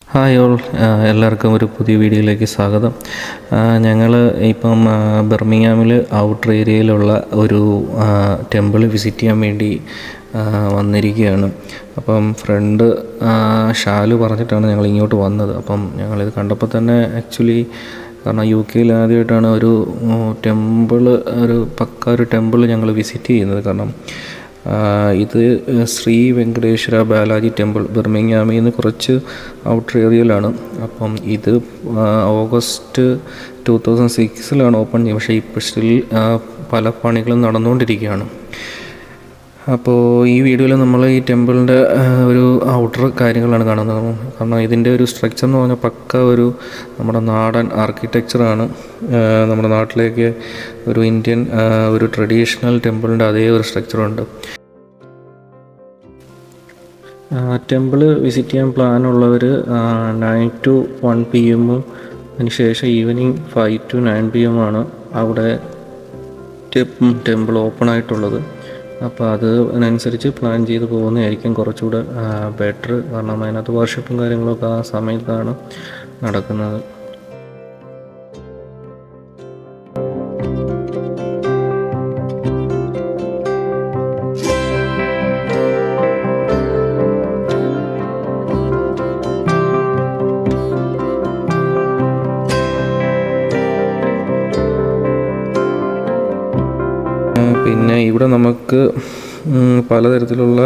hi all എല്ലാവർക്കും ഒരു പുതിയ വീഡിയോയിലേക്ക് സ്വാഗതം ഞങ്ങൾ ഇപ്പം ആ, ബർമിങ്ങാമിൽ ഔട്ടർ ഏരിയയിലുള്ള ഒരു ടെമ്പിൾ വിസിറ്റ് ചെയ്യാൻ വേണ്ടി ആ, വന്നിരിക്കുകയാണ് അപ്പം ഫ്രണ്ട് ഷാലു പറഞ്ഞിട്ടാണ് ഞങ്ങൾ ഇങ്ങോട്ട് വന്നത് അപ്പം ഞങ്ങളിത് കണ്ടപ്പോൾ തന്നെ ആക്ച്വലി കാരണം യു കെയിൽ ആദ്യമായിട്ടാണ് ഒരു ടെമ്പിൾ ഒരു പക്ക ഒരു ടെമ്പിൾ ഞങ്ങൾ വിസിറ്റ് ചെയ്യുന്നത് കാരണം ആ, ഇത് ശ്രീ വെങ്കടേശ്വര ബാലാജി ടെമ്പിൾ ബിർമിങ്ങാമിൽ നിന്ന് കുറച്ച് ഔട്ടർ ഏരിയയിലാണ് അപ്പം ഇത് ആ, ഓഗസ്റ്റ് ടു തൗസൻഡ് സിക്സിലാണ് ഓപ്പൺ ചെയ്യുന്നത് പക്ഷേ ഇപ്പോൾ സ്റ്റിൽ പല പണികളും നടന്നുകൊണ്ടിരിക്കുകയാണ് അപ്പോൾ ഈ വീഡിയോയിൽ നമ്മൾ ഈ ടെമ്പിളിൻ്റെ ഒരു ഔട്ടർ കാര്യങ്ങളാണ് കാണുന്നത് കാരണം ഇതിൻ്റെ ഒരു സ്ട്രക്ചർ എന്ന് പറഞ്ഞാൽ പക്ക ഒരു നമ്മുടെ നാടൻ ആർക്കിടെക്ചറാണ് നമ്മുടെ നാട്ടിലേക്ക് ഒരു ഇന്ത്യൻ ആ, ഒരു ട്രഡീഷണൽ ടെമ്പിളിൻ്റെ അതേ ഒരു സ്ട്രക്ചറുണ്ട് ടെമ്പിൾ വിസിറ്റ് ചെയ്യാൻ പ്ലാൻ ഉള്ളവർ നയൻ ടു വൺ പി എമ്മും അതിനുശേഷം evening five to nine P M ആണ് അവിടെ ടെമ്പിൾ ഓപ്പൺ ആയിട്ടുള്ളത് അപ്പോൾ അത് അതിനനുസരിച്ച് പ്ലാൻ ചെയ്ത് പോകുന്നതായിരിക്കും കുറച്ചുകൂടെ ബെറ്റർ കാരണം അതിനകത്ത് വർഷിപ്പും കാര്യങ്ങളൊക്കെ ആ സമയത്താണ് നടക്കുന്നത് ആ, പിന്നെ ഇവിടെ നമുക്ക് ഉം, പലതരത്തിലുള്ള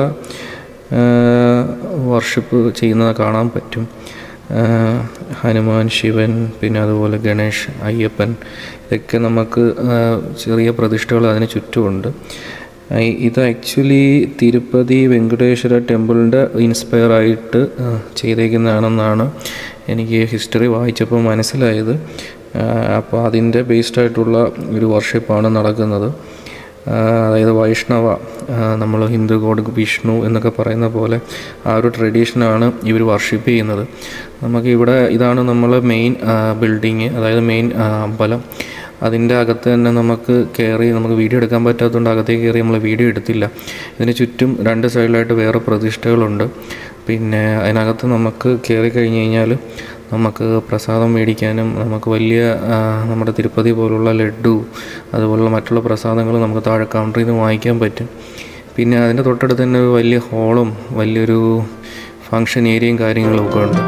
വർഷിപ്പ് ചെയ്യുന്നത് കാണാൻ പറ്റും ആ, ഹനുമാൻ ശിവൻ പിന്നെ അതുപോലെ ഗണേഷ് അയ്യപ്പൻ ഇതൊക്കെ നമുക്ക് ആ, ചെറിയ പ്രതിഷ്ഠകൾ അതിന് ചുറ്റുമുണ്ട് ആ, ഇത് ആക്ച്വലി തിരുപ്പതി വെങ്കടേശ്വര ടെമ്പിളിൻ്റെ ഇൻസ്പയർ ആയിട്ട് ആ, ചെയ്തേക്കുന്നതാണെന്നാണ് എനിക്ക് ഹിസ്റ്ററി വായിച്ചപ്പോൾ മനസ്സിലായത് അപ്പോൾ അതിൻ്റെ ബേസ്ഡ് ആയിട്ടുള്ള ഒരു വർഷിപ്പാണ് നടക്കുന്നത് ആ, അതായത് വൈഷ്ണവ നമ്മൾ ഹിന്ദു ഗോഡ് വിഷ്ണു എന്നൊക്കെ പറയുന്ന പോലെ ആ ഒരു ട്രഡീഷനാണ് ഇവർ വർഷിപ്പ് ചെയ്യുന്നത് നമുക്ക് ഇവിടെ ഇതാണ് നമ്മൾ മെയിൻ ബിൽഡിങ് അതായത് മെയിൻ അമ്പലം അതിൻ്റെ അകത്ത് തന്നെ നമുക്ക് കയറി നമുക്ക് വീഡിയോ എടുക്കാൻ പറ്റാത്തതുകൊണ്ട് അകത്തേക്ക് കയറി നമ്മൾ വീഡിയോ എടുത്തില്ല ഇതിന് ചുറ്റും രണ്ട് സൈഡിലായിട്ട് വേറെ പ്രതിഷ്ഠകളുണ്ട് പിന്നെ അതിനകത്ത് നമുക്ക് കയറി കഴിഞ്ഞ് കഴിഞ്ഞാൽ നമുക്ക് പ്രസാദം മേടിക്കാനും നമുക്ക് വലിയ ആ, നമ്മുടെ തിരുപ്പതി പോലുള്ള ലഡു അതുപോലുള്ള മറ്റുള്ള പ്രസാദങ്ങൾ നമുക്ക് താഴെ കൗണ്ടറിൽ നിന്ന് വാങ്ങിക്കാൻ പറ്റും പിന്നെ അതിൻ്റെ തൊട്ടടുത്ത് തന്നെ ഒരു വലിയ ഹോളും വലിയൊരു ഫങ്ഷൻ ഏരിയയും കാര്യങ്ങളും ഒക്കെ ഉണ്ട്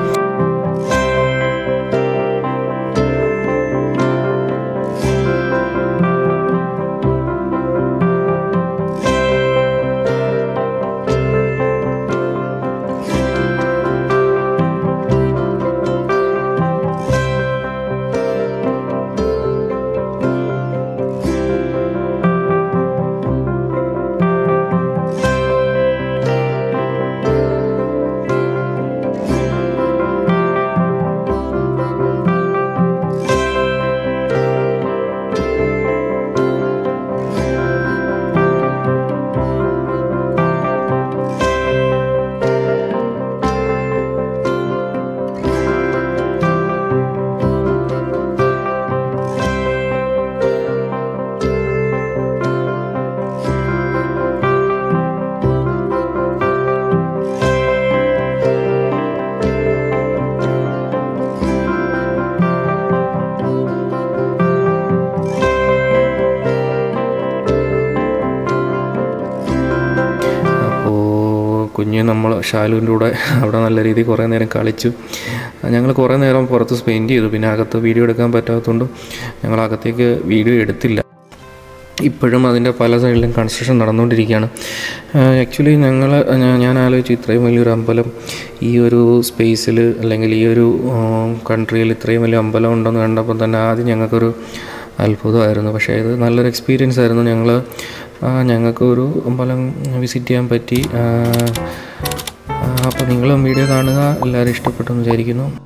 അപ്പോൾ കുഞ്ഞ് നമ്മൾ ഷാലുവിൻ്റെ കൂടെ അവിടെ നല്ല രീതിയിൽ കുറേ നേരം കളിച്ചു ഞങ്ങൾ കുറേ നേരം പുറത്ത് സ്പെൻഡ് ചെയ്തു പിന്നെ അകത്ത് വീഡിയോ എടുക്കാൻ പറ്റാത്തതുകൊണ്ട് ഞങ്ങൾ അകത്തേക്ക് വീഡിയോ എടുത്തില്ല ഇപ്പോഴും അതിൻ്റെ പല സൈഡിലും കൺസ്ട്രക്ഷൻ നടന്നുകൊണ്ടിരിക്കുകയാണ് ആക്ച്വലി ഞങ്ങൾ ഞാൻ ആലോചിച്ചു ഇത്രയും വലിയൊരു അമ്പലം ഈ ഒരു സ്പേസിൽ അല്ലെങ്കിൽ ഈ ഒരു കൺട്രിയിൽ ഇത്രയും വലിയ അമ്പലം ഉണ്ടെന്ന് കണ്ടപ്പോൾ തന്നെ ആദ്യം ഞങ്ങൾക്കൊരു അത്ഭുതമായിരുന്നു പക്ഷേ ഇത് നല്ലൊരു എക്സ്പീരിയൻസ് ആയിരുന്നു ഞങ്ങൾ ഞങ്ങൾക്ക് ഒരു അമ്പലം വിസിറ്റ് ചെയ്യാൻ പറ്റി അപ്പോൾ നിങ്ങളും വീഡിയോ കാണുക എല്ലാവരും ഇഷ്ടപ്പെട്ടെന്ന് വിചാരിക്കുന്നു